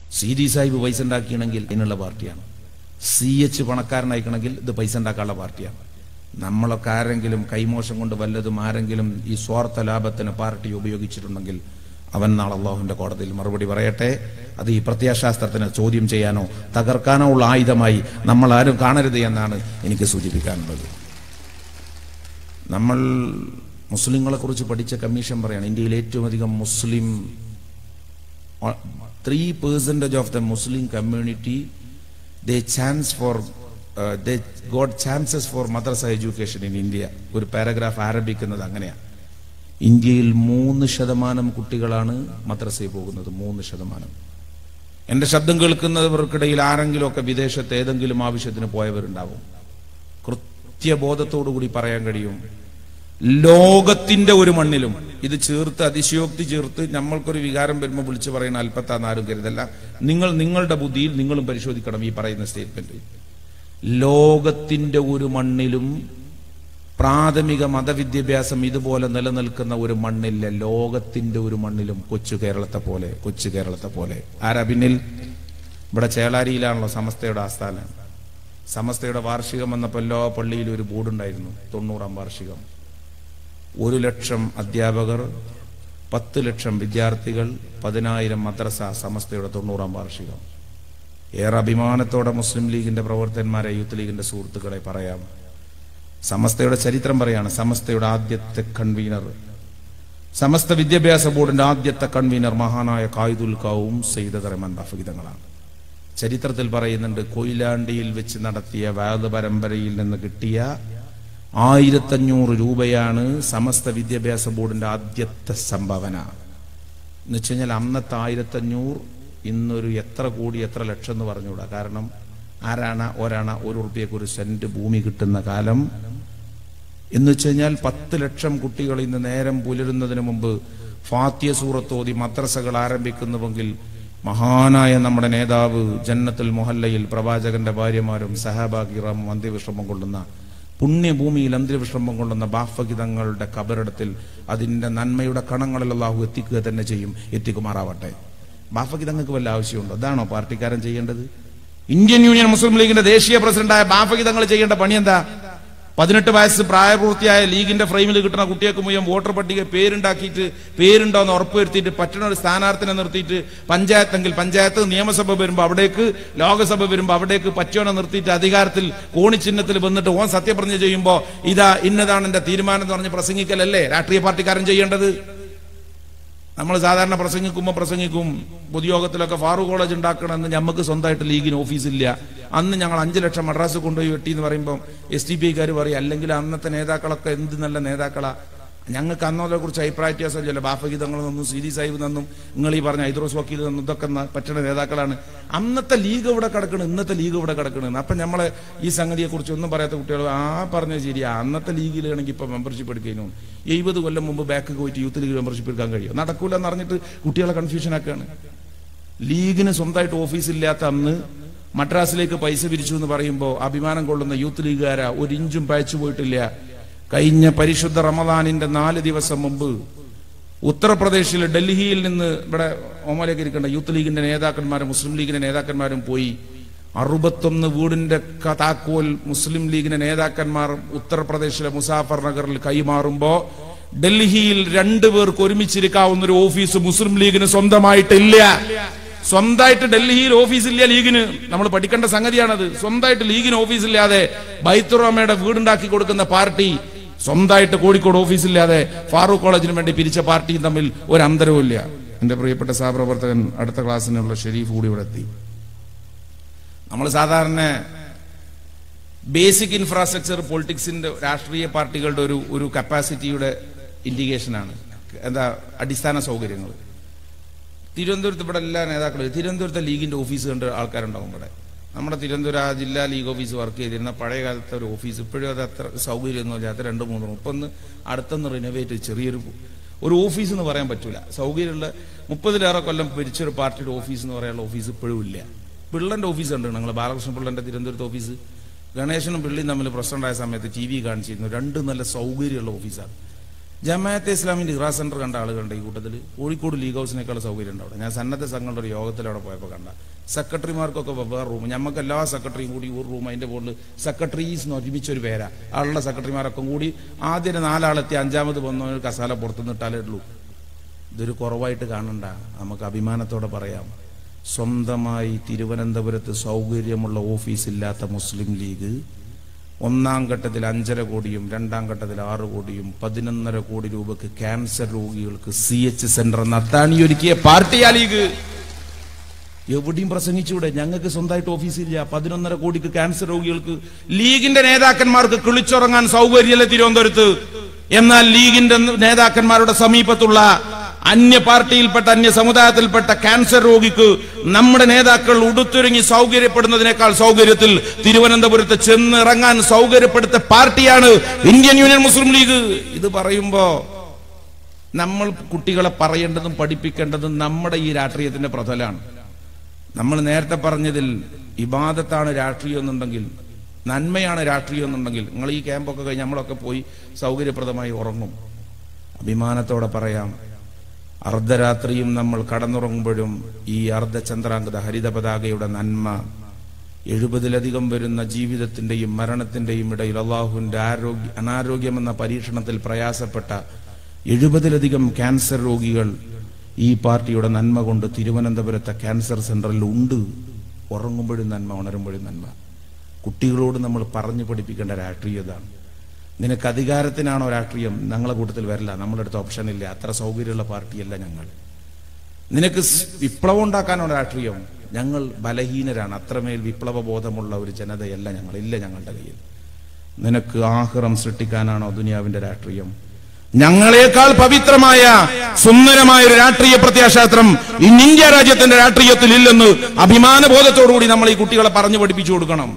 C D Sahib പൈസ ഉണ്ടാക്കിയണമെങ്കിൽ ഇതിനുള്ള പാർട്ടിയാണ് സി എച്ച് പണക്കാരനായിക്കണമെങ്കിൽ ഇത് പൈസ ഉണ്ടാക്കാനുള്ള പാർട്ടിയാണ് നമ്മളൊക്കെ ആരെങ്കിലും കൈമോശം കൊണ്ട് വല്ലതും ആരെങ്കിലും ഈ സ്വാർത്ഥ ലാഭത്തിന് പാർട്ടി ഉപയോഗിച്ചിട്ടുണ്ടെങ്കിൽ അവൻ നാളെ അള്ളാഹുവിന്റെ കോടതിയിൽ മറുപടി പറയട്ടെ അത് ഈ പ്രത്യയശാസ്ത്രത്തിന് ചോദ്യം ചെയ്യാനോ തകർക്കാനോ ഉള്ള ആയുധമായി നമ്മൾ ആരും കാണരുത് എന്നാണ് എനിക്ക് സൂചിപ്പിക്കാനുള്ളത് നമ്മൾ മുസ്ലിങ്ങളെ കുറിച്ച് പഠിച്ച കമ്മീഷൻ പറയാണ് ഇന്ത്യയിൽ ഏറ്റവും അധികം Muslim three percentage of the Muslim community they chance for they got chances for madrasa education in India ഒരു പാരഗ്രാഫ് ആരംഭിക്കുന്നത് അങ്ങനെയാണ് ഇന്ത്യയിൽ മൂന്ന് ശതമാനം കുട്ടികളാണ് മദ്രസയിൽ പോകുന്നത് മൂന്ന് ശതമാനം എന്റെ ശബ്ദം കേൾക്കുന്നവർക്കിടയിൽ ആരെങ്കിലുമൊക്കെ വിദേശത്ത് ഏതെങ്കിലും ആവശ്യത്തിന് പോയവരുണ്ടാവും കൃത്യബോധത്തോടു കൂടി പറയാൻ കഴിയും ലോകത്തിന്റെ ഒരു മണ്ണിലും ഇത് ചേർത്ത് അതിശയോക്തി ചേർത്ത് നമ്മൾക്കൊരു വികാരം വരുമ്പോൾ വിളിച്ചു പറയുന്ന അല്പത്താന്ന് ആരും കരുതല്ല നിങ്ങൾ നിങ്ങളുടെ ബുദ്ധിയിൽ നിങ്ങളും പരിശോധിക്കണം ഈ പറയുന്ന സ്റ്റേറ്റ്മെന്റ് ലോകത്തിന്റെ ഒരു മണ്ണിലും പ്രാഥമിക മതവിദ്യാഭ്യാസം ഇതുപോലെ നിലനിൽക്കുന്ന ഒരു മണ്ണില്ല ലോകത്തിന്റെ ഒരു മണ്ണിലും കൊച്ചു കേരളത്തെ പോലെ കൊച്ചു കേരളത്തെ പോലെ ആരാ പിന്നിൽ ഇവിടെ ചേളാരിയിലാണല്ലോ സമസ്തയുടെ ആസ്ഥാനം സമസ്തയുടെ വാർഷികം വന്നപ്പോൾ എല്ലാ പള്ളിയിലും ഒരു ബോർഡുണ്ടായിരുന്നു തൊണ്ണൂറാം വാർഷികം ഒരു ലക്ഷം അധ്യാപകർ പത്ത് ലക്ഷം വിദ്യാർത്ഥികൾ പതിനായിരം മദ്രസ സമസ്തയുടെ തൊണ്ണൂറാം വാർഷികം ഏറെ അഭിമാനത്തോടെ മുസ്ലിം ലീഗിന്റെ പ്രവർത്തകന്മാരെ യൂത്ത് ലീഗിന്റെ സുഹൃത്തുക്കളെ പറയാം സമസ്തയുടെ ചരിത്രം പറയാണ് സമസ്തയുടെ ആദ്യത്തെ കൺവീനർ സമസ്ത വിദ്യാഭ്യാസ ബോർഡിന്റെ ആദ്യത്തെ കൺവീനർ മഹാനായ കായിദുൽ കാവും സെയ്ദ് റഹ്മാൻ ബാഫിതങ്ങളാണ് ചരിത്രത്തിൽ പറയുന്നുണ്ട് കൊയിലാണ്ടിയിൽ വെച്ച് നടത്തിയ വാദ പരമ്പരയിൽ നിന്ന് കിട്ടിയ ആയിരത്തഞ്ഞൂറ് രൂപയാണ് സമസ്ത വിദ്യാഭ്യാസ ബോർഡിന്റെ ആദ്യത്തെ സംഭാവന എന്ന് വെച്ച് കഴിഞ്ഞാൽ അന്നത്തെ ആയിരത്തഞ്ഞൂറ് ഇന്നൊരു എത്ര കോടി എത്ര ലക്ഷം എന്ന് പറഞ്ഞുകൂടാ കാരണം ആരാണ് ഒരാണ ഒരു ഉറുപ്പ്യക്ക് ഒരു സെന്റ് ഭൂമി കിട്ടുന്ന കാലം എന്ന് വെച്ച് കഴിഞ്ഞാൽ പത്ത് ലക്ഷം കുട്ടികൾ ഇന്ന് നേരം പുലരുന്നതിന് മുമ്പ് ഫാത്യ സൂറത്തോതി മദ്രസകൾ ആരംഭിക്കുന്നുവെങ്കിൽ മഹാനായ നമ്മുടെ നേതാവ് ജന്നത്തുൽ മൊഹല്ലയിൽ പ്രവാചകന്റെ ഭാര്യമാരും സഹാബാഗിറാം അന്ത്യവിശ്രമം കൊള്ളുന്ന പുണ്യഭൂമിയിൽ അന്ത്യവിശ്രമം കൊള്ളുന്ന ബാഫഗിതങ്ങളുടെ കബറിടത്തിൽ അതിന്റെ നന്മയുടെ കണങ്ങളിൽ അള്ളാഹു എത്തിക്കുക തന്നെ ചെയ്യും എത്തിക്കുമാറാവട്ടെ ബാഫഗിതങ്ങൾക്ക് വല്ല ആവശ്യമുണ്ടോ അതാണോ പാർട്ടിക്കാരൻ ചെയ്യേണ്ടത് ഇന്ത്യൻ യൂണിയൻ മുസ്ലിം ലീഗിന്റെ ദേശീയ പ്രസിഡന്റായ ബാഫഗിതങ്ങൾ ചെയ്യേണ്ട പണി എന്താ പതിനെട്ട് വയസ്സ് പ്രായപൂർത്തിയായ ലീഗിന്റെ ഫ്രെയിമിൽ കിട്ടുന്ന കുട്ടികൾക്ക് മുഴുവൻ വോട്ടർ പട്ടിക പേരുണ്ടാക്കിയിട്ട് പേരുണ്ടോന്ന് ഉറപ്പുവരുത്തിയിട്ട് പറ്റുന്ന ഒരു സ്ഥാനാർത്ഥിനെ നിർത്തിയിട്ട് പഞ്ചായത്തെങ്കിൽ പഞ്ചായത്ത് നിയമസഭ വരുമ്പോൾ അവിടേക്ക് ലോകസഭ വരുമ്പോൾ അവിടേക്ക് പറ്റിയോനെ നിർത്തിയിട്ട് അധികാരത്തിൽ കോണിച്ചിഹ്നത്തിൽ വന്നിട്ട് ഓൻ സത്യപ്രതിജ്ഞ ചെയ്യുമ്പോൾ ഇതാ ഇന്നതാണ് എന്റെ തീരുമാനം എന്ന് പറഞ്ഞ് പ്രസംഗിക്കലല്ലേ രാഷ്ട്രീയ പാർട്ടിക്കാരൻ ചെയ്യേണ്ടത് നമ്മൾ സാധാരണ പ്രസംഗിക്കുമ്പോൾ പ്രസംഗിക്കും പൊതുയോഗത്തിലൊക്കെ ഫാറൂഖ് കോളേജ് ഉണ്ടാക്കണമെന്ന് നമുക്ക് സ്വന്തമായിട്ട് ലീഗിന് ഓഫീസില്ല അന്ന് ഞങ്ങൾ അഞ്ച് ലക്ഷം മദ്രാസ് കൊണ്ടുപോയി വെട്ടി എന്ന് പറയുമ്പോൾ എസ് ഡി പി ഐക്കാർ പറയും അല്ലെങ്കിൽ അന്നത്തെ നേതാക്കളൊക്കെ എന്ത് നല്ല നേതാക്കളാ ഞങ്ങൾക്ക് അന്നതിനെ കുറിച്ച് അഭിപ്രായ വ്യത്യാസമില്ലല്ലോ ബാഫഗീതങ്ങളിൽ നിന്നും സീരി സാഹിബ് നിന്നും നിങ്ങൾ ഈ പറഞ്ഞ ഹൈദ്രോസ് വക്കീൽ നിന്നും ഇതൊക്കെ ന- പറ്റുന്ന നേതാക്കളാണ് അന്നത്തെ ലീഗ് ഇവിടെ കിടക്കണം ഇന്നത്തെ ലീഗ് ഇവിടെ കിടക്കണം അപ്പൊ നമ്മളെ ഈ സംഗതിയെ കുറിച്ച് ഒന്നും പറയാത്ത കുട്ടികൾ ആ പറഞ്ഞത് ശരിയാ അന്നത്തെ ലീഗിലാണെങ്കിൽ ഇപ്പൊ മെമ്പർഷിപ്പ് എടുക്കുന്നു എഴുപത് കൊല്ലം മുമ്പ് ബാക്ക് പോയിട്ട് യൂത്ത് ലീഗ് മെമ്പർഷിപ്പ് എടുക്കാൻ കഴിയും നടക്കൂല എന്ന് അറിഞ്ഞിട്ട് കുട്ടികളെ കൺഫ്യൂഷൻ ആക്കുകയാണ് ലീഗിന് സ്വന്തമായിട്ട് ഓഫീസില്ലാത്ത അന്ന് മദ്രാസിലേക്ക് പൈസ പിരിച്ചു എന്ന് പറയുമ്പോൾ അഭിമാനം കൊള്ളുന്ന യൂത്ത് ലീഗുകാരാ ഒരു ഇഞ്ചും പയച്ചു പോയിട്ടില്ല കഴിഞ്ഞ പരിശുദ്ധ റമദാനിന്റെ നാല് ദിവസം മുമ്പ് ഉത്തർപ്രദേശിലെ ഡൽഹിയിൽ നിന്ന് ഇവിടെ ഓമലേക്ക് ഇരിക്കേണ്ട യൂത്ത് ലീഗിന്റെ നേതാക്കന്മാരും മുസ്ലിം ലീഗിന്റെ നേതാക്കന്മാരും പോയി അറുപത്തൊന്ന് വീടിന്റെ ക- താക്കോൽ മുസ്ലിം ലീഗിന്റെ നേതാക്കന്മാർ ഉത്തർപ്രദേശിലെ മുസാഫർ നഗറിൽ കൈമാറുമ്പോ ഡൽഹിയിൽ രണ്ടുപേർക്ക് ഒരുമിച്ചിരിക്കാവുന്ന ഒരു ഓഫീസ് മുസ്ലിം ലീഗിന് സ്വന്തമായിട്ടില്ല സ്വന്തമായിട്ട് ഡൽഹിയിൽ ഓഫീസില്ല ലീഗിന് നമ്മൾ പഠിക്കേണ്ട സംഗതിയാണത് സ്വന്തമായിട്ട് ലീഗിന് ഓഫീസില്ലാതെ ബൈത്തുറമ്മയുടെ വീടുണ്ടാക്കി കൊടുക്കുന്ന പാർട്ടി സ്വന്തമായിട്ട് കോഴിക്കോട് ഓഫീസില്ലാതെ ഫാറൂഖ് കോളേജിന് വേണ്ടി പിരിച്ച പാർട്ടിയും തമ്മിൽ ഒരു അന്തരവും ഇല്ല എന്റെ പ്രിയപ്പെട്ട സഹപ്രവർത്തകൻ അടുത്ത ക്ലാസ്സിനുള്ള ഷെരീഫ് കൂടി ഇവിടെ എത്തി നമ്മൾ സാധാരണ ബേസിക് ഇൻഫ്രാസ്ട്രക്ചർ പൊളിറ്റിക്സിന്റെ രാഷ്ട്രീയ പാർട്ടികളുടെ ഒരു ഒരു കപ്പാസിറ്റിയുടെ ഇൻഡിക്കേഷനാണ് എന്താ അടിസ്ഥാന സൗകര്യങ്ങൾ തിരുവനന്തപുരത്ത് ഇവിടെ എല്ലാ നേതാക്കളും തിരുവനന്തപുരത്തെ ലീഗിന്റെ ഓഫീസ് കണ്ട് ആൾക്കാരുണ്ടാവും ഇവിടെ നമ്മുടെ തിരുവനന്തപുരം ആ ജില്ലാ ലീഗ് ഓഫീസ് വർക്ക് ചെയ്തിരുന്ന പഴയ കാലത്തെ ഒരു ഓഫീസ് ഇപ്പോഴും അത് അത്ര സൗകര്യമൊന്നും ഇല്ലാത്ത രണ്ട് മൂന്ന് ഇപ്പം ഒന്ന് അടുത്തൊന്ന് റിനോവേറ്റ് ചെറിയൊരു ഒരു ഓഫീസ് എന്ന് പറയാൻ പറ്റൂല സൗകര്യമുള്ള മുപ്പതിലേറെ കൊല്ലം ഭരിച്ചൊരു പാർട്ടിയുടെ ഓഫീസ് എന്ന് പറയാനുള്ള ഓഫീസ് ഇപ്പോഴും ഇല്ല പിള്ളന്റെ ഓഫീസ് ഉണ്ട് നിങ്ങൾ ബാലകൃഷ്ണൻ പിള്ളന്റെ തിരുവനന്തപുരത്ത് ഓഫീസ് ഗണേശനും പിള്ളിയും തമ്മിൽ പ്രസിഡന്റായ സമയത്ത് ടി വി കാണിച്ചിരുന്നു രണ്ട് നല്ല സൗകര്യമുള്ള ഓഫീസാണ് ജമാഅത്തെ ഇസ്ലാമിന്റെ ഇറാ സെന്റർ കണ്ട ആളുകളുണ്ട് ഈ കൂട്ടത്തിൽ കോഴിക്കോട് ലീഗ് ഹൗസിനേക്കാൾ സൗകര്യം ഉണ്ട് അവിടെ ഞാൻ സന്നദ്ധ സംഘങ്ങളുടെ ഒരു യോഗത്തിൽ അവിടെ പോയപ്പോൾ കണ്ട സെക്രട്ടറിമാർക്കൊക്കെ വെവ്വേറെ റൂം ഞമ്മക്ക് എല്ലാ സെക്രട്ടറിയും കൂടി ഒരു റൂം അതിന്റെ മുകളിൽ സെക്രട്ടറീസ് എന്ന് ഒരുമിച്ചൊരു പേരാ ആളുള്ള സെക്രട്ടറിമാരൊക്കെ കൂടി ആദ്യം നാലാളെത്തി അഞ്ചാമത് വന്നവന് കസാല പുറത്തുനിന്ന് ഇട്ടാലേ ഉള്ളൂ ഇതൊരു കുറവായിട്ട് കാണണ്ട നമുക്ക് അഭിമാനത്തോടെ പറയാം സ്വന്തമായി തിരുവനന്തപുരത്ത് സൗകര്യമുള്ള ഓഫീസ് ഇല്ലാത്ത മുസ്ലിം ലീഗ് ഒന്നാം ഘട്ടത്തിൽ അഞ്ചര കോടിയും രണ്ടാം ഘട്ടത്തിൽ ആറ് കോടിയും പതിനൊന്നര കോടി രൂപക്ക് ക്യാൻസർ രോഗികൾക്ക് സി എച്ച് സെന്റർ നത്താണിയൊരുക്കിയ പാർട്ടിയാ ലീഗ് എവിടെയും പ്രസംഗിച്ചൂടെ ഞങ്ങൾക്ക് സ്വന്തമായിട്ട് ഓഫീസില്ല പതിനൊന്നര കോടിക്ക് ക്യാൻസർ രോഗികൾക്ക് ലീഗിന്റെ നേതാക്കന്മാർക്ക് കിളിച്ചുറങ്ങാൻ സൗകര്യമില്ല തിരുവനന്തപുരത്ത് എന്നാൽ ലീഗിന്റെ നേതാക്കന്മാരുടെ സമീപത്തുള്ള അന്യ പാർട്ടിയിൽപ്പെട്ട അന്യ സമുദായത്തിൽപ്പെട്ട ക്യാൻസർ രോഗിക്ക് നമ്മുടെ നേതാക്കൾ ഉടുത്തൊരുങ്ങി സൗകര്യപ്പെടുന്നതിനേക്കാൾ സൗകര്യത്തിൽ തിരുവനന്തപുരത്ത് ചെന്നിറങ്ങാൻ സൗകര്യപ്പെടുത്ത പാർട്ടിയാണ് ഇന്ത്യൻ യൂണിയൻ മുസ്ലിം ലീഗ് ഇത് പറയുമ്പോ നമ്മൾ കുട്ടികളെ പറയേണ്ടതും പഠിപ്പിക്കേണ്ടതും നമ്മുടെ ഈ രാഷ്ട്രീയത്തിന്റെ പ്രതലാണ് നമ്മൾ നേരത്തെ പറഞ്ഞതിൽ ഇബാദത്താണ് രാഷ്ട്രീയം എന്നുണ്ടെങ്കിൽ നന്മയാണ് രാഷ്ട്രീയം എന്നുണ്ടെങ്കിൽ നിങ്ങൾ ഈ ക്യാമ്പൊക്കെ കഴിഞ്ഞ് നമ്മളൊക്കെ പോയി സൗകര്യപ്രദമായി ഉറങ്ങും അഭിമാനത്തോടെ പറയാം അർദ്ധരാത്രിയും നമ്മൾ കടന്നുറങ്ങുമ്പോഴും ഈ അർദ്ധചന്ദ്രാംഗത ഹരിത പതാകയുടെ നന്മ എഴുപതിലധികം വരുന്ന ജീവിതത്തിന്റെയും മരണത്തിന്റെയും ഇടയിൽ അള്ളാഹുവിന്റെ ആരോഗ്യ അനാരോഗ്യമെന്ന പരീക്ഷണത്തിൽ പ്രയാസപ്പെട്ട എഴുപതിലധികം ക്യാൻസർ രോഗികൾ ഈ പാർട്ടിയുടെ നന്മ കൊണ്ട് തിരുവനന്തപുരത്തെ ക്യാൻസർ സെന്ററിൽ ഉണ്ട് ഉറങ്ങുമ്പോഴും നന്മ ഉണരുമ്പോഴും നന്മ കുട്ടികളോട് നമ്മൾ പറഞ്ഞു പഠിപ്പിക്കേണ്ട രാഷ്ട്രീയതാണ് നിനക്ക് അധികാരത്തിനാണോ രാഷ്ട്രീയം ഞങ്ങളെ കൂട്ടത്തിൽ വരില്ല നമ്മുടെ അടുത്ത് ഓപ്ഷൻ ഇല്ല അത്ര സൗകര്യമുള്ള പാർട്ടിയല്ല ഞങ്ങൾ നിനക്ക് സ് വിപ്ലവം ഉണ്ടാക്കാനോ രാഷ്ട്രീയം ഞങ്ങൾ ബലഹീനരാണ് അത്രമേൽ വിപ്ലവ ബോധമുള്ള ഒരു ജനതയല്ല ഞങ്ങൾ ഇല്ല ഞങ്ങളുടെ കയ്യിൽ നിനക്ക് ആഹ്റം സൃഷ്ടിക്കാനാണോ ദുനിയാവിന്റെ രാഷ്ട്രീയം ഞങ്ങളെക്കാൾ പവിത്രമായ സുന്ദരമായ ഒരു രാഷ്ട്രീയ പ്രത്യാശാസ്ത്രം ഇന്ന് ഇന്ത്യ രാജ്യത്തിന്റെ രാഷ്ട്രീയത്തിൽ ഇല്ലെന്ന് അഭിമാനബോധത്തോടുകൂടി നമ്മൾ ഈ കുട്ടികളെ പറഞ്ഞു പഠിപ്പിച്ചു കൊടുക്കണം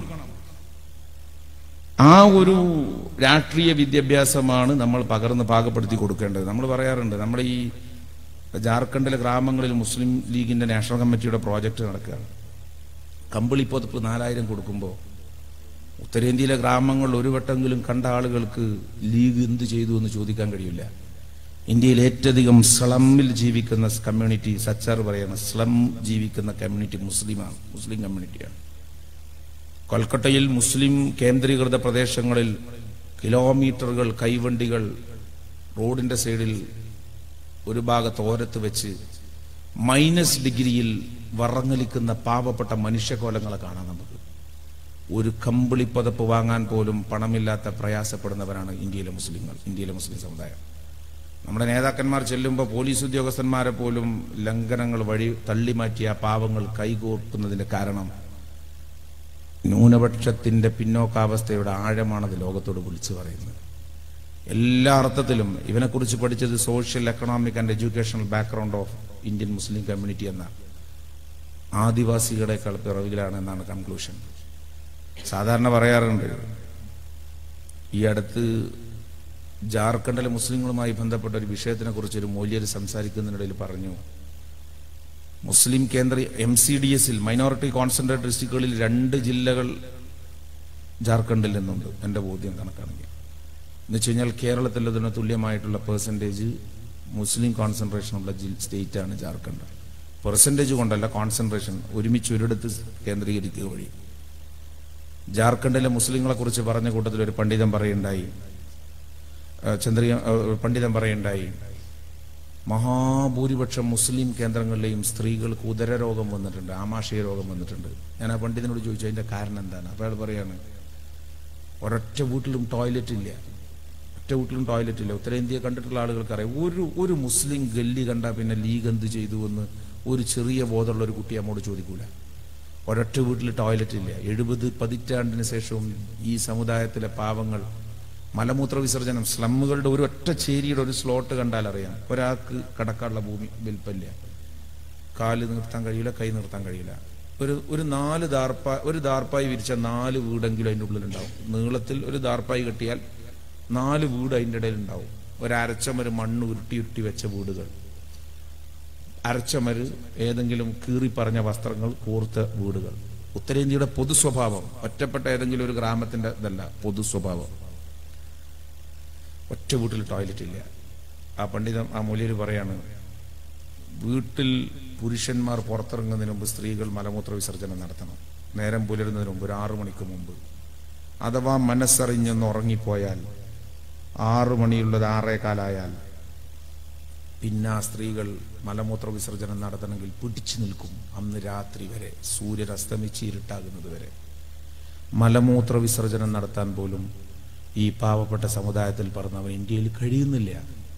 ആ ഒരു രാഷ്ട്രീയ വിദ്യാഭ്യാസമാണ് നമ്മൾ പകർന്ന് പാകപ്പെടുത്തി കൊടുക്കേണ്ടത് നമ്മൾ പറയാറുണ്ട് നമ്മുടെ ഈ ജാർഖണ്ഡിലെ ഗ്രാമങ്ങളിൽ മുസ്ലിം ലീഗിന്റെ നാഷണൽ കമ്മിറ്റിയുടെ പ്രോജക്റ്റ് നടക്കുകയാണ് കമ്പിളി പൊതുപ്പ് നാലായിരം കൊടുക്കുമ്പോൾ ഉത്തരേന്ത്യയിലെ ഗ്രാമങ്ങളിൽ ഒരു വട്ടെങ്കിലും കണ്ട ആളുകൾക്ക് ലീഗ് എന്ത് ചെയ്തു എന്ന് ചോദിക്കാൻ കഴിയില്ല ഇന്ത്യയിൽ ഏറ്റവും സ്ലമ്മിൽ ജീവിക്കുന്ന കമ്മ്യൂണിറ്റി സച്ചാർ പറയുന്ന സ്ലം ജീവിക്കുന്ന കമ്മ്യൂണിറ്റി മുസ്ലിമാണ് മുസ്ലിം കമ്മ്യൂണിറ്റിയാണ് കൊൽക്കട്ടയിൽ മുസ്ലിം കേന്ദ്രീകൃത പ്രദേശങ്ങളിൽ കിലോമീറ്ററുകൾ കൈവണ്ടികൾ റോഡിന്റെ സൈഡിൽ ഒരു ഭാഗത്ത് ഓരത്ത് വെച്ച് മൈനസ് ഡിഗ്രിയിൽ വറങ്ങലിക്കുന്ന പാവപ്പെട്ട മനുഷ്യകോലങ്ങളെ കാണാം നമുക്ക് ഒരു കമ്പിളി പതപ്പ് വാങ്ങാൻ പോലും പണമില്ലാത്ത പ്രയാസപ്പെടുന്നവരാണ് ഇന്ത്യയിലെ മുസ്ലിങ്ങൾ ഇന്ത്യയിലെ മുസ്ലിം സമുദായം നമ്മുടെ നേതാക്കന്മാർ ചെല്ലുമ്പോൾ പോലീസ് ഉദ്യോഗസ്ഥന്മാരെ പോലും ലംഘനങ്ങൾ വഴി തള്ളിമാറ്റിയ ആ പാവങ്ങൾ കൈകോർക്കുന്നതിന്റെ കാരണം ന്യൂനപക്ഷത്തിന്റെ പിന്നോക്കാവസ്ഥയുടെ ആഴമാണത് ലോകത്തോട് വിളിച്ചു പറയുന്നത് എല്ലാ അർത്ഥത്തിലും ഇവനെക്കുറിച്ച് പഠിച്ചത് social economic and educational background of Indian Muslim community എന്ന ആദിവാസികളെക്കാൾ പിറവിലാണ് എന്നാണ് കൺക്ലൂഷൻ സാധാരണ പറയാറുണ്ട് ഈ അടുത്ത് ജാർഖണ്ഡിലെ മുസ്ലിങ്ങളുമായി ബന്ധപ്പെട്ട ഒരു വിഷയത്തിനെ കുറിച്ച് ഒരു മൂല്യർ സംസാരിക്കുന്നതിനിടയിൽ പറഞ്ഞു മുസ്ലിം കേന്ദ്ര എം സി ഡി എസിൽ മൈനോറിറ്റി കോൺസെൻട്രേറ്റ് ഡിസ്ട്രിക്റ്റുകളിൽ രണ്ട് ജില്ലകൾ ജാർഖണ്ഡിൽ നിന്നുണ്ട് എൻ്റെ ബോധ്യം കണക്കാണെങ്കിൽ എന്ന് വെച്ച് കഴിഞ്ഞാൽ കേരളത്തിൽ അതിന് തുല്യമായിട്ടുള്ള പെർസെൻറ്റേജ് മുസ്ലിം കോൺസെൻട്രേഷൻ ഉള്ള സ്റ്റേറ്റ് ആണ് ജാർഖണ്ഡ് പെർസെൻറ്റേജ് കൊണ്ടല്ല കോൺസെൻട്രേഷൻ ഒരുമിച്ച് ഒരിടത്ത് കേന്ദ്രീകരിക്കുക വഴി ജാർഖണ്ഡിലെ മുസ്ലിങ്ങളെ കുറിച്ച് പറഞ്ഞ കൂട്ടത്തിൽ ഒരു പണ്ഡിതൻ പറയുണ്ടായി ഏഹ് ചന്ദ്രിക ഏഹ് പണ്ഡിതൻ പറയുണ്ടായി മഹാഭൂരിപക്ഷം മുസ്ലിം കേന്ദ്രങ്ങളിലെയും സ്ത്രീകൾക്ക് ഉദര രോഗം വന്നിട്ടുണ്ട് ആമാശയ രോഗം വന്നിട്ടുണ്ട് ഞാൻ ആ പണ്ഡിതനോട് ചോദിച്ചു അതിന്റെ കാരണം എന്താണ് അപ്പോൾ അയാൾ പറയാണ് ഒരൊറ്റ വീട്ടിലും ടോയ്ലറ്റ് ഇല്ല ഒറ്റ വീട്ടിലും ടോയ്ലറ്റ് ഇല്ല ഉത്തരേന്ത്യ കണ്ടിട്ടുള്ള ആളുകൾക്ക് അറിയാം ഒരു ഒരു മുസ്ലിം ഗല്ലി കണ്ടാൽ പിന്നെ ലീഗ് എന്ത് ചെയ്തു എന്ന് ഒരു ചെറിയ ബോധമുള്ള ഒരു കുട്ടി നമ്മോട് ചോദിക്കൂല ഒരൊറ്റ വീട്ടിൽ ടോയ്ലറ്റ് ഇല്ല എഴുപത് പതിറ്റാണ്ടിന് ശേഷവും ഈ സമുദായത്തിലെ പാവങ്ങൾ മലമൂത്ര വിസർജനം സ്ലമ്മുകളുടെ ഒരു ഒറ്റ ചേരിയുടെ ഒരു സ്ലോട്ട് കണ്ടാൽ അറിയാം ഒരാൾക്ക് കടക്കാനുള്ള ഭൂമി വിൽപ്പല്ല കാല് നിർത്താൻ കഴിയില്ല കൈ നിർത്താൻ കഴിയില്ല ഒരു ഒരു നാല് ദാർപ്പ ഒരു ദാർപ്പായി വിരിച്ച നാല് വീടെങ്കിലും അതിൻ്റെ ഉള്ളിലുണ്ടാവും നീളത്തിൽ ഒരു ദാർപ്പായി കെട്ടിയാൽ നാല് വീട് അതിൻ്റെ ഇടയിൽ ഉണ്ടാവും ഒരരച്ചമര് മണ്ണ് ഉരുട്ടി ഉരുട്ടി വെച്ച വീടുകൾ അരച്ചമര് ഏതെങ്കിലും കീറി പറഞ്ഞ വസ്ത്രങ്ങൾ കൂർത്ത വീടുകൾ ഉത്തരേന്ത്യയുടെ പൊതു സ്വഭാവം ഒറ്റപ്പെട്ട ഏതെങ്കിലും ഒരു ഗ്രാമത്തിന്റെ ഇതല്ല പൊതു സ്വഭാവം ഒറ്റ വീട്ടിൽ ടോയ്ലറ്റ് ഇല്ല ആ പണ്ഡിതൻ ആ മൂല്യര് പറയാണ് വീട്ടിൽ പുരുഷന്മാർ പുറത്തിറങ്ങുന്നതിന് മുമ്പ് സ്ത്രീകൾ മലമൂത്ര വിസർജനം നടത്തണം നേരം പുലരുന്നതിന് മുമ്പ് ഒരു ആറു മണിക്ക് മുമ്പ് അഥവാ മനസ്സറിഞ്ഞൊന്ന് ഉറങ്ങിപ്പോയാൽ ആറു മണിയുള്ളത് ആറേ കാലായാൽ പിന്നെ ആ സ്ത്രീകൾ മലമൂത്ര വിസർജനം നടത്തണമെങ്കിൽ പിടിച്ചു നിൽക്കും അന്ന് രാത്രി വരെ സൂര്യൻ അസ്തമിച്ച് ഇരുട്ടാകുന്നത് വരെ മലമൂത്ര വിസർജനം നടത്താൻ പോലും ഈ പാവപ്പെട്ട സമുദായത്തിൽ പറഞ്ഞവൻ ഇന്ത്യയിൽ കഴിയുന്നില്ല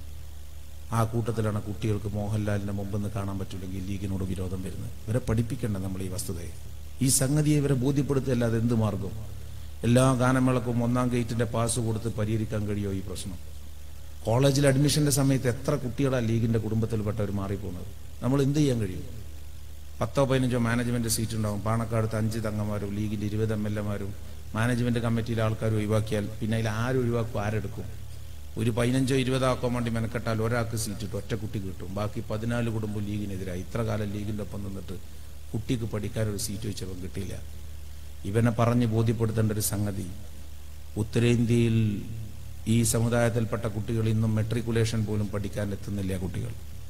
ആ കൂട്ടത്തിലാണ് കുട്ടികൾക്ക് മോഹൻലാലിനെ മുമ്പെന്ന് കാണാൻ പറ്റില്ലെങ്കിൽ ലീഗിനോട് വിരോധം വരുന്നത് ഇവരെ പഠിപ്പിക്കേണ്ട നമ്മൾ ഈ വസ്തുതയെ ഈ സംഗതിയെ ഇവരെ ബോധ്യപ്പെടുത്തിയല്ലാതെ എന്ത് മാർഗം എല്ലാ ഗാനമേളക്കും ഒന്നാം ഗേറ്റിന്റെ പാസ് കൊടുത്ത് പരിഹരിക്കാൻ കഴിയുമോ ഈ പ്രശ്നം കോളേജിൽ അഡ്മിഷന്റെ സമയത്ത് എത്ര കുട്ടികളാണ് ലീഗിന്റെ കുടുംബത്തിൽപ്പെട്ടവർ മാറിപ്പോകുന്നത് നമ്മൾ എന്ത് ചെയ്യാൻ കഴിയും പത്തോ പതിനഞ്ചോ മാനേജ്മെന്റ് സീറ്റ് ഉണ്ടാവും പാണക്കാടുത്ത് അഞ്ച് തങ്ങന്മാരും ലീഗിന്റെ ഇരുപത് എം എൽ എമാരും മാനേജ്മെന്റ് കമ്മിറ്റിയിലെ ആൾക്കാർ ഒഴിവാക്കിയാൽ പിന്നെ അതിൽ ആര് ഒഴിവാക്കും ആരെടുക്കും ഒരു പതിനഞ്ചോ ഇരുപതോ ആക്കാൻ വേണ്ടി മെനക്കെട്ടാൽ ഒരാൾക്ക് സീറ്റ് കിട്ടും ഒറ്റ കുട്ടി കിട്ടും ബാക്കി പതിനാല് കുടുംബം ലീഗിനെതിരായി ഇത്ര കാലം ലീഗിന്റെ ഒപ്പം നിന്നിട്ട് കുട്ടിക്ക് പഠിക്കാൻ ഒരു സീറ്റ് വെച്ചപ്പോൾ കിട്ടിയില്ല ഇവനെ പറഞ്ഞ് ബോധ്യപ്പെടുത്തേണ്ട ഒരു സംഗതി ഉത്തരേന്ത്യയിൽ ഈ സമുദായത്തിൽപ്പെട്ട കുട്ടികൾ ഇന്നും മെട്രിക്കുലേഷൻ പോലും പഠിക്കാൻ എത്തുന്നില്ല കുട്ടികൾ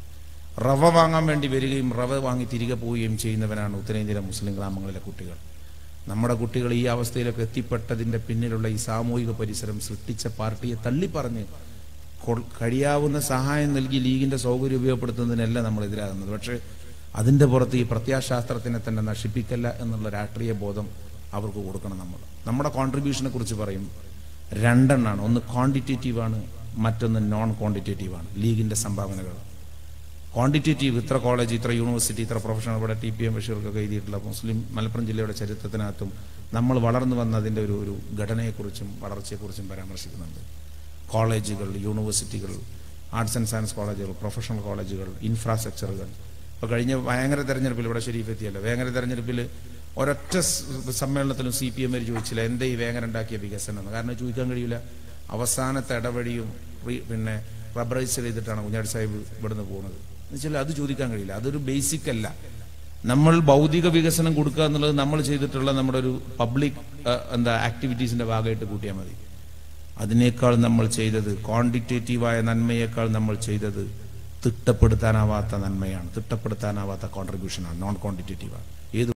റവ വാങ്ങാൻ വേണ്ടി വരികയും റവ വാങ്ങി തിരികെ പോവുകയും ചെയ്യുന്നവരാണ് ഉത്തരേന്ത്യയിലെ മുസ്ലിം ഗ്രാമങ്ങളിലെ കുട്ടികൾ നമ്മുടെ കുട്ടികൾ ഈ അവസ്ഥയിലൊക്കെ എത്തിപ്പെട്ടതിന്റെ പിന്നിലുള്ള ഈ സാമൂഹിക പരിസരം സൃഷ്ടിച്ച പാർട്ടിയെ തള്ളിപ്പറഞ്ഞ് കൊ- കഴിയാവുന്ന സഹായം നൽകി ലീഗിന്റെ സൗകര്യം ഉപയോഗപ്പെടുത്തുന്നതിനല്ല നമ്മൾ എതിരാകുന്നത് പക്ഷേ അതിന്റെ പുറത്ത് ഈ പ്രത്യാശാസ്ത്രത്തിനെ തന്നെ നശിപ്പിക്കല്ല എന്നുള്ള രാഷ്ട്രീയ ബോധം അവർക്ക് കൊടുക്കണം നമ്മൾ നമ്മുടെ കോൺട്രിബ്യൂഷനെ കുറിച്ച് പറയും രണ്ടെണ്ണാണ് ഒന്ന് ക്വാണ്ടിറ്റേറ്റീവ് ആണ് മറ്റൊന്ന് നോൺ ക്വാണ്ടിറ്റേറ്റീവ് ആണ് ലീഗിന്റെ സംഭാവനകൾ ക്വാണ്ടിറ്റേറ്റീവ് ഇത്ര കോളേജ് ഇത്ര യൂണിവേഴ്സിറ്റി ഇത്ര പ്രൊഫഷണൽ ഇവിടെ ടി പി എം ബഷീർക്കൊക്കെ എഴുതിയിട്ടുള്ള മുസ്ലിം മലപ്പുറം ജില്ലയുടെ ചരിത്രത്തിനകത്തും നമ്മൾ വളർന്നു വന്നതിൻ്റെ ഒരു ഒരു ഘടനയെക്കുറിച്ചും വളർച്ചയെക്കുറിച്ചും പരാമർശിക്കുന്നുണ്ട് കോളേജുകൾ യൂണിവേഴ്സിറ്റികൾ ആർട്സ് ആൻഡ് സയൻസ് കോളേജുകൾ പ്രൊഫഷണൽ കോളേജുകൾ ഇൻഫ്രാസ്ട്രക്ചറുകൾ ഇപ്പോൾ കഴിഞ്ഞ ഭയങ്കര തെരഞ്ഞെടുപ്പിൽ ഇവിടെ ഷെരീഫ് എത്തിയല്ലോ വേങ്ങര തെരഞ്ഞെടുപ്പിൽ ഒരൊറ്റ സ് സമ്മേളനത്തിലും സി പി എമ്മിൽ ചോദിച്ചില്ല എന്തേ ഈ വേങ്ങര ഉണ്ടാക്കിയ വികസനം എന്ന് കാരണം ചോദിക്കാൻ കഴിയില്ല അവസാനത്തെ ഇടവഴിയും റീ- പിന്നെ റബ്ബറൈസ് ചെയ്തിട്ടാണ് കുഞ്ഞാടി സാഹിബ് ഇവിടുന്ന് പോകുന്നത് എന്നുവെച്ചാൽ അത് ചോദിക്കാൻ കഴിയില്ല അതൊരു ബേസിക് അല്ല നമ്മൾ ഭൗതിക വികസനം കൊടുക്കുക എന്നുള്ളത് നമ്മൾ ചെയ്തിട്ടുള്ള നമ്മുടെ ഒരു പബ്ലിക് എന്താ ആക്ടിവിറ്റീസിന്റെ ഭാഗമായിട്ട് കൂട്ടിയാൽ മതി അതിനേക്കാൾ നമ്മൾ ചെയ്തത് ക്വാണ്ടിറ്റേറ്റീവായ നന്മയേക്കാൾ നമ്മൾ ചെയ്തത് തിട്ടപ്പെടുത്താനാവാത്ത നന്മയാണ് തിട്ടപ്പെടുത്താനാവാത്ത കോൺട്രിബ്യൂഷനാണ് നോൺ ക്വാണ്ടിറ്റേറ്റീവാണ് ഏത്